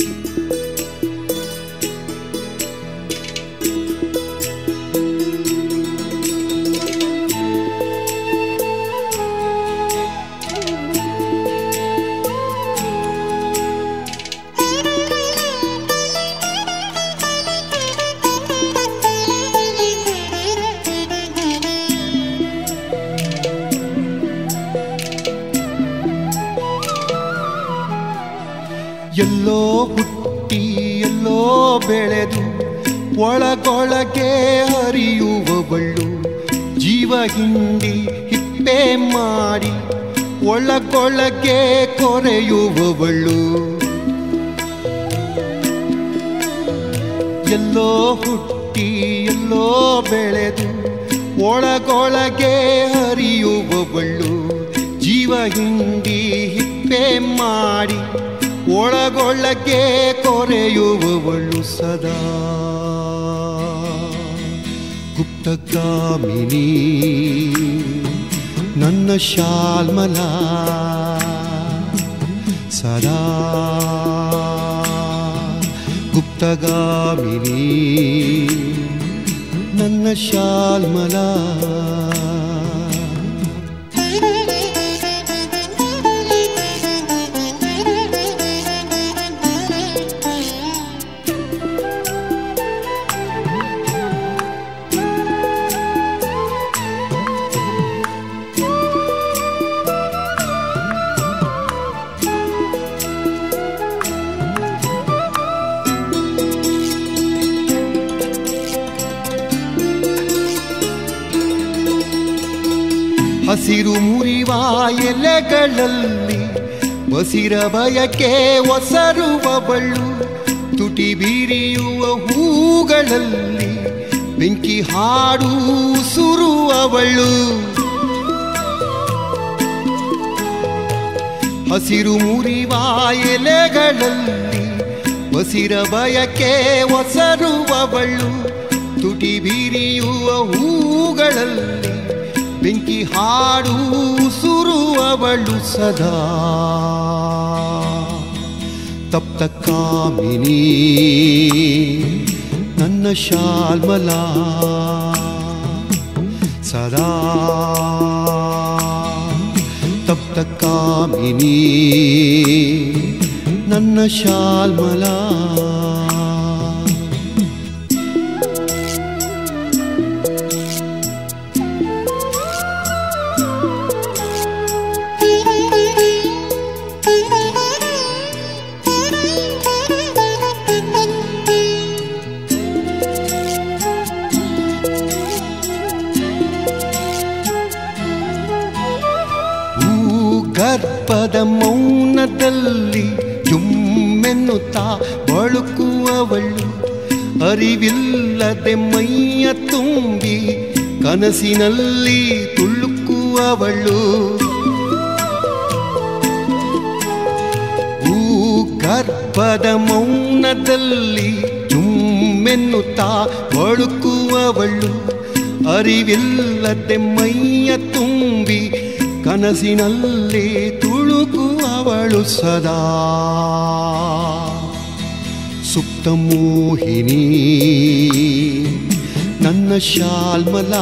ಎಲ್ಲೋ ಹುಟ್ಟಿ ಎಲ್ಲೋ ಬೆಳೆದು ಒಳಗೊಳಗೆ ಹರಿಯುವವಳು ಜೀವ ಹಿಂಡಿ ಹಿಪ್ಪೆ ಮಾಡಿ ಒಳಗೊಳಗೆ ಕೊರೆಯುವವಳು ಎಲ್ಲೋ ಹುಟ್ಟಿ ಎಲ್ಲೋ ಬೆಳೆದು ಒಳಗೊಳಗೆ ಹರಿಯುವವಳು ಜೀವ ಹಿಂಡಿ ಹಿಪ್ಪೆ ಮಾಡಿ ಒಳಗೊಳಗೆ ಕೊರೆಯುವವಳು ಸದಾ ಗುಪ್ತಗಾಮಿನಿ ನನ್ನ ಶಾಲ್ಮಲ ಸದಾ ಗುಪ್ತಗಾಮಿನಿ ನನ್ನ ಶಾಲ್ಮಲ ಹಸಿರು ಮುರಿವ ಎಲೆಗಳಲ್ಲಿ ಬಸಿರ ಬಯಕೆ ಒಸರುವವಳು ತುಟಿ ಬೀರಿಯುವ ಹೂಗಳಲ್ಲಿ ಬೆಂಕಿ ಹಾಡು ಸುರುವವಳು ಹಸಿರು ಮುರಿವ ಎಲೆಗಳಲ್ಲಿ ಬಸಿರ ಬಯಕೆ ಒಸರುವವಳು ತುಟಿ ಬೀರಿಯುವ ಹೂಗಳಲ್ಲಿ ಬೆಂಕಿ ಹಾಡು ಸುರುವವಳು ಸದಾ ತಪ್ತ ಕಾಮಿನಿ ನನ್ನ ಶಾಲ್ಮಲ ಸದಾ ತಪ್ತ ಕಾಮಿನಿ ನನ್ನ ಶಾಲ್ಮಲ ಗರ್ಭದ ಮೌನದಲ್ಲಿ ಜುಮ್ಮೆನ್ನುತ್ತಾ ಬಳುಕುವವಳು ಅರಿವಿಲ್ಲದೆ ಮೈಯ ತುಂಬಿ ಕನಸಿನಲ್ಲಿ ತುಳುಕುವವಳು ಹೂ ಗರ್ಭದ ಮೌನದಲ್ಲಿ ಜುಮ್ಮೆನ್ನುತ್ತಾ ಬಳುಕುವವಳು ಅರಿವಿಲ್ಲದೆ ಮೈಯ ತುಂಬಿ ಕನಸಿನಲ್ಲಿ ತುಳುಕುವವಳು ಸದಾ ಸುಪ್ತ ಮೋಹಿನಿ ನನ್ನ ಶಾಲ್ಮಲ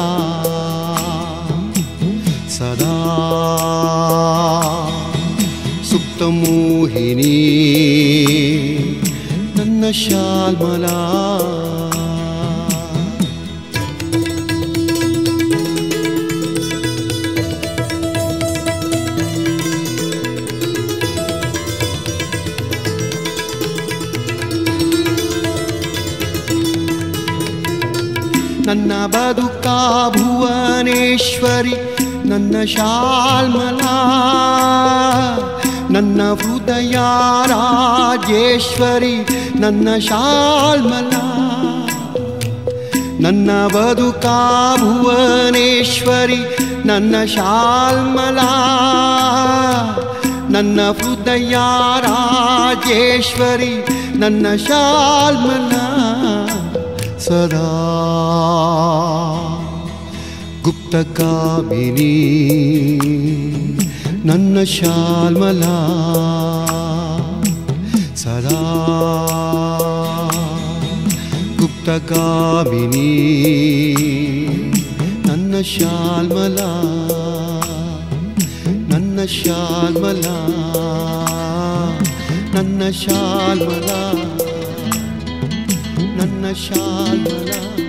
ಸದಾ ಸುಪ್ತ ಮೋಹಿನಿ ನನ್ನ ಶಾಲ್ಮಲ ನನ್ನ ಬದುಕ ಭುವನೇಶ್ವರಿ ನನ್ನ ಶಾಲ್ಮಲ ನನ್ನ ಹೃದಯ ರಾಜೇಶ್ವರಿ ನನ್ನ ಶಾಲ್ಮಲ ನನ್ನ ಬದುಕ ಭುವನೇಶ್ವರಿ ನನ್ನ ಶಾಲ್ಮಲ ನನ್ನ ಹೃದಯ ರಾಜೇಶ್ವರಿ ನನ್ನ ಶಾಲ್ಮಲ ಸದಾ ಗುಪ್ತಕಾಮಿನಿ ನನ್ನ ಶಾಲ್ಮಲ ಸದಾ ಗುಪ್ತಗಾಮಿನಿ ನನ್ನ ಶಾಲ್ಮಲ ನನ್ನ ಶಾಲ್ಮಲ ನನ್ನ ಶಾಲ್ಮಲ ನನ್ನ ಶಾಲ್ಮಲ